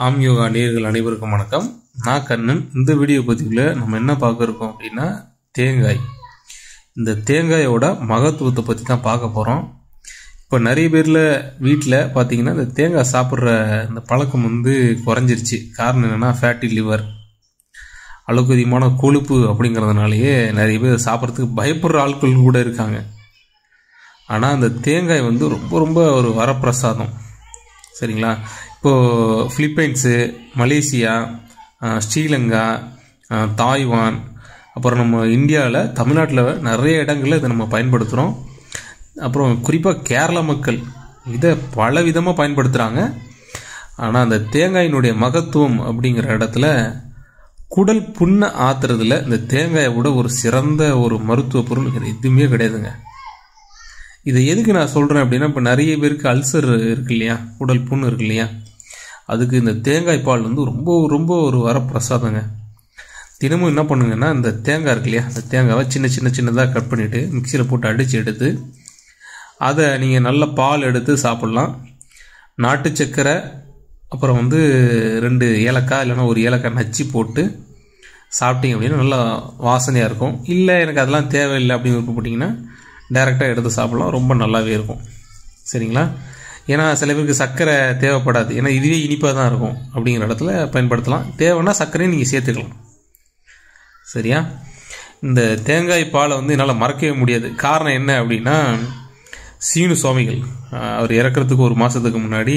ஆம் யோகா நேயர்கள் அனைவருக்கும் வணக்கம் நான் கண்ணன் இந்த வீடியோ பதிவில் நம்ம என்ன பார்க்க இருக்கோம் அப்படின்னா தேங்காய் இந்த தேங்காயோட மகத்துவத்தை பற்றி தான் பார்க்க போகிறோம் இப்போ நிறைய பேரில் வீட்டில் பார்த்தீங்கன்னா இந்த தேங்காய் சாப்பிட்ற இந்த பழக்கம் வந்து குறைஞ்சிருச்சு காரணம் என்னென்னா ஃபேட்டி லிவர் அளவுக்கு அதிகமான கொழுப்பு அப்படிங்கிறதுனாலயே நிறைய பேர் சாப்பிட்றதுக்கு பயப்படுற ஆட்கள் கூட இருக்காங்க ஆனால் அந்த தேங்காய் வந்து ரொம்ப ரொம்ப ஒரு வரப்பிரசாதம் சரிங்களா இப்போது ஃபிலிப்பைன்ஸு மலேசியா அஹ், ஸ்ரீலங்கா அஹ், தாய்வான் அப்புறம் நம்ம இந்தியாவில் தமிழ்நாட்டில் நிறைய இடங்களில் இதை நம்ம பயன்படுத்துகிறோம் அப்புறம் குறிப்பாக கேரள மக்கள் இதை பல விதமாக பயன்படுத்துகிறாங்க ஆனால் அந்த தேங்காயினுடைய மகத்துவம் அப்படிங்கிற இடத்துல குடல் புண்ணை ஆத்துறதுல இந்த தேங்காயை விட ஒரு சிறந்த ஒரு மருத்துவ பொருள் வேறு எதுவுமே கிடையாதுங்க இதை எதுக்கு நான் சொல்கிறேன் அப்படின்னா இப்போ நிறைய பேருக்கு அல்சர் இருக்கு இல்லையா உடல் புண்ணு இருக்கு இல்லையா அதுக்கு இந்த தேங்காய் பால் வந்து ரொம்ப ரொம்ப ஒரு வரப்பிரசாதங்க தினமும் என்ன பண்ணுங்கன்னா இந்த தேங்காய் இருக்கு இல்லையா அந்த தேங்காவை சின்ன சின்ன சின்னதாக கட் பண்ணிவிட்டு மிக்சியில் போட்டு அடித்து எடுத்து அதை நீங்கள் நல்ல பால் எடுத்து சாப்பிட்லாம் நாட்டு சர்க்கரை அப்புறம் வந்து ரெண்டு ஏலக்காய் இல்லைன்னா ஒரு ஏலக்காய் நச்சு போட்டு சாப்பிட்டீங்க அப்படின்னா நல்லா வாசனையாக இருக்கும் இல்லை எனக்கு அதெல்லாம் தேவையில்லை அப்படின்னு விருப்பப்பட்டீங்கன்னா டைரெக்டாக எடுத்து சாப்பிடலாம் ரொம்ப நல்லாவே இருக்கும் சரிங்களா ஏன்னா சில பேருக்கு சர்க்கரை தேவைப்படாது ஏன்னா இதுவே இனிப்பாக தான் இருக்கும் அப்படிங்கிற இடத்துல பயன்படுத்தலாம் தேவைன்னா சர்க்கரையும் நீங்கள் சேர்த்துக்கலாம் சரியா இந்த தேங்காய் பாலை வந்து என்னால் மறக்கவே முடியாது காரணம் என்ன அப்படின்னா சீனு சுவாமிகள் ஆஹ் அவர் இறக்கிறதுக்கு ஒரு மாதத்துக்கு முன்னாடி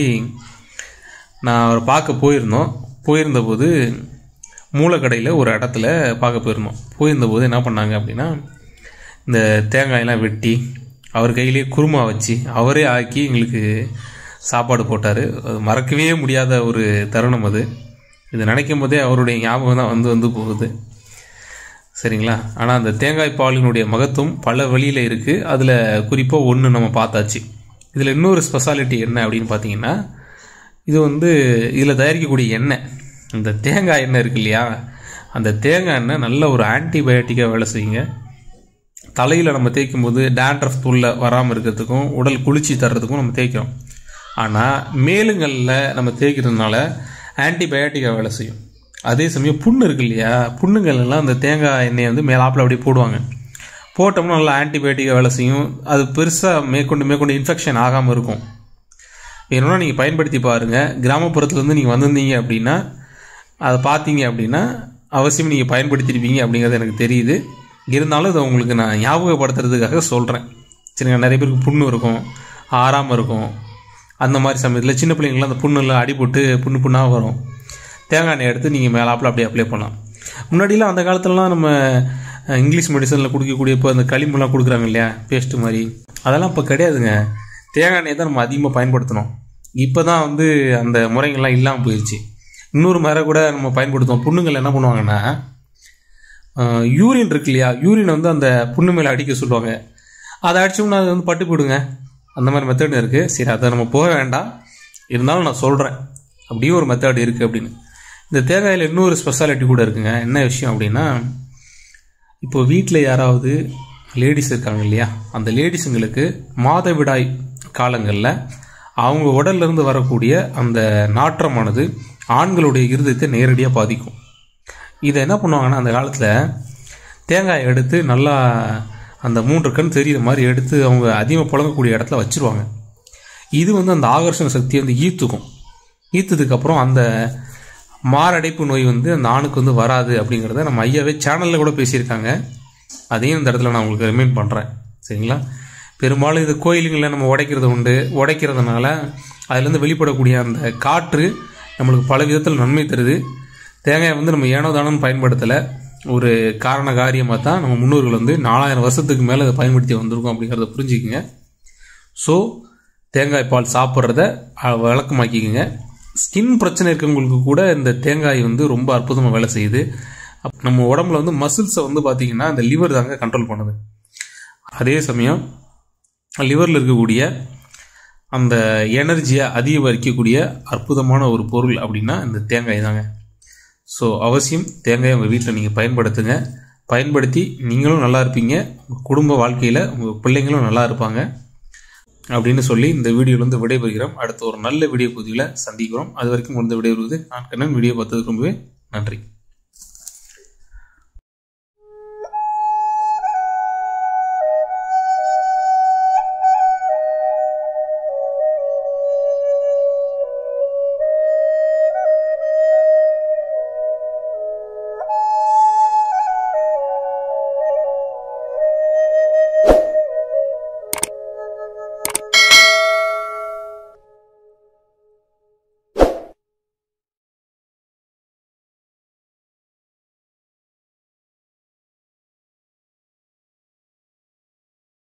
நான் அவரை பார்க்க போயிருந்தோம் போயிருந்தபோது மூலக்கடையில் ஒரு இடத்துல பார்க்க போயிருந்தோம் போயிருந்தபோது என்ன பண்ணாங்க அப்படின்னா இந்த தேங்காயெல்லாம் வெட்டி அவர் கையிலேயே குருமா வச்சு அவரே ஆக்கி எங்களுக்கு சாப்பாடு போட்டார் அது மறக்கவே முடியாத ஒரு தருணம் அது இது நினைக்கும் போதே அவருடைய ஞாபகம் தான் வந்து வந்து போகுது சரிங்களா ஆனால் அந்த தேங்காய் பாலினுடைய மகத்துவம் பல வழியில் இருக்குது அதில் குறிப்பாக ஒன்று நம்ம பார்த்தாச்சு இதில் இன்னொரு ஸ்பெஷாலிட்டி என்ன அப்படின்னு பார்த்தீங்கன்னா இது வந்து இதில் தயாரிக்கக்கூடிய எண்ணெய் இந்த தேங்காய் எண்ணெய் இருக்கு இல்லையா அந்த தேங்காய் எண்ணெய் நல்ல ஒரு ஆன்டிபயோட்டிக்காக வேலை செய்யுங்க தலையில் நம்ம தேய்க்கும் போது டேண்ட்ரஃப் தூளில் வராமல் இருக்கிறதுக்கும் உடல் குளிர்ச்சி தர்றதுக்கும் நம்ம தேய்க்கிறோம் ஆனால் மேலுங்களில் நம்ம தேய்க்கிறதுனால ஆன்டிபயோட்டிக்காக வேலை செய்யும் அதே சமயம் புண்ணு இருக்கு இல்லையா புண்ணுங்கள் எல்லாம் அந்த தேங்காய் எண்ணெயை வந்து மேலாப்பில் அப்படியே போடுவாங்க போட்டோம்னா நல்லா ஆன்டிபயோட்டிக்காக வேலை செய்யும் அது பெருசாக மேற்கொண்டு மேற்கொண்டு இன்ஃபெக்ஷன் ஆகாமல் இருக்கும் வேணும்னா நீங்கள் பயன்படுத்தி பாருங்கள் கிராமப்புறத்துலேருந்து நீங்கள் வந்திருந்தீங்க அப்படின்னா அதை பார்த்தீங்க அப்படின்னா அவசியம் நீங்கள் பயன்படுத்தியிருப்பீங்க அப்படிங்கிறது எனக்கு தெரியுது இருந்தாலும் இதை உங்களுக்கு நான் ஞாபகப்படுத்துறதுக்காக சொல்கிறேன் சரிங்க நிறைய பேருக்கு புண்ணு இருக்கும் ஆறாமல் இருக்கும் அந்த மாதிரி சமயத்தில் சின்ன பிள்ளைங்களாம் அந்த புண்ணுலாம் அடிபட்டு புண்ணு புண்ணாக வரும் தேங்காய் எண்ணெய் எடுத்து நீங்கள் மேலாப்பில் அப்படியே அப்ளை பண்ணலாம் முன்னாடிலாம் அந்த காலத்துலலாம் நம்ம அஹ், இங்கிலீஷ் மெடிசனில் கொடுக்கக்கூடிய இப்போ அந்த களிம்புலாம் கொடுக்குறாங்க இல்லையா பேஸ்ட்டு மாதிரி அதெல்லாம் இப்போ கிடையாதுங்க தேங்காய் எண்ணெயை தான் நம்ம அதிகமாக பயன்படுத்தணும் இப்போ தான் வந்து அந்த முறைகள்லாம் இல்லாமல் போயிடுச்சு இன்னொரு முறை கூட நம்ம பயன்படுத்துவோம் புண்ணுங்கள் என்ன பண்ணுவாங்கன்னா யூரின் இருக்கு இல்லையா யூரின் வந்து அந்த புண்ணு மேலே அடிக்க சொல்லுவாங்க அதை அடிச்சோம்னா அது வந்து பட்டு போடுங்க அந்த மாதிரி மெத்தட் இருக்குது சரி அதை நம்ம போக வேண்டாம் இருந்தாலும் நான் சொல்கிறேன் அப்படியும் ஒரு மெத்தட் இருக்குது அப்படின்னு இந்த தேங்காயில் இன்னொரு ஸ்பெஷாலிட்டி கூட இருக்குங்க என்ன விஷயம் அப்படின்னா இப்போ வீட்டில் யாராவது லேடிஸ் இருக்காங்க இல்லையா அந்த லேடிஸுங்களுக்கு மாதவிடாய் காலங்களில் அவங்க உடல்ல இருந்து வரக்கூடிய அந்த நாற்றமானது ஆண்களுடைய இருதயத்தை நேரடியாக பாதிக்கும் இதை என்ன பண்ணுவாங்கன்னா அந்த காலத்தில் தேங்காயை எடுத்து நல்லா அந்த மூன்று கண் தெரியிற மாதிரி எடுத்து அவங்க அதிகமாக புழங்கக்கூடிய இடத்துல வச்சிருவாங்க இது வந்து அந்த ஆகர்ஷண சக்தியை வந்து ஈர்த்துக்கும் ஈர்த்ததுக்கு அப்புறம் அந்த மாரடைப்பு நோய் வந்து அந்த ஆணுக்கு வந்து வராது அப்படிங்கிறத நம்ம ஐயாவே சேனலில் கூட பேசியிருக்காங்க அதையும் இந்த இடத்துல நான் உங்களுக்கு ரிமைண்ட் பண்ணுறேன் சரிங்களா பெரும்பாலும் இது கோயிலுங்களில் நம்ம உடைக்கிறது உண்டு உடைக்கிறதுனால அதுலேருந்து வெளிப்படக்கூடிய அந்த காற்று நம்மளுக்கு பல விதத்தில் நன்மை தருது தேங்காயை வந்து நம்ம ஏனோ தானோன்னு பயன்படுத்தலை ஒரு காரண காரியமாக தான் நம்ம முன்னோர்கள் வந்து நாலாயிரம் வருஷத்துக்கு மேலே அதை பயன்படுத்தி வந்திருக்கோம் அப்படிங்கிறத புரிஞ்சுக்குங்க ஸோ தேங்காய் பால் சாப்பிட்றத அஹ், வழக்கமாக்கிக்கங்க ஸ்கின் பிரச்சனை இருக்கவங்களுக்கு கூட இந்த தேங்காய் வந்து ரொம்ப அற்புதமாக வேலை செய்யுது அப்- நம்ம உடம்புல வந்து மசில்ஸை வந்து பார்த்திங்கன்னா இந்த லிவர் தாங்க கண்ட்ரோல் பண்ணுது அதே சமயம் லிவரில் இருக்கக்கூடிய அந்த எனர்ஜியை அதிகரிக்கக்கூடிய அற்புதமான ஒரு பொருள் அப்படின்னா இந்த தேங்காய் தாங்க ஸோ அவசியம் தேங்காயை உங்கள் வீட்டில் நீங்கள் பயன்படுத்துங்க பயன்படுத்தி நீங்களும் நல்லா இருப்பீங்க உங்கள் குடும்ப வாழ்க்கையில் உங்கள் பிள்ளைங்களும் நல்லா இருப்பாங்க அப்படின்னு சொல்லி இந்த வீடியோலேருந்து விடைபெறுகிறோம் அடுத்த ஒரு நல்ல வீடியோ பதிவில் சந்திக்கிறோம் அது வரைக்கும் முடிந்த விடைபெறுவது நான் கண்ணன் வீடியோ பார்த்ததுக்கு ரொம்பவே நன்றி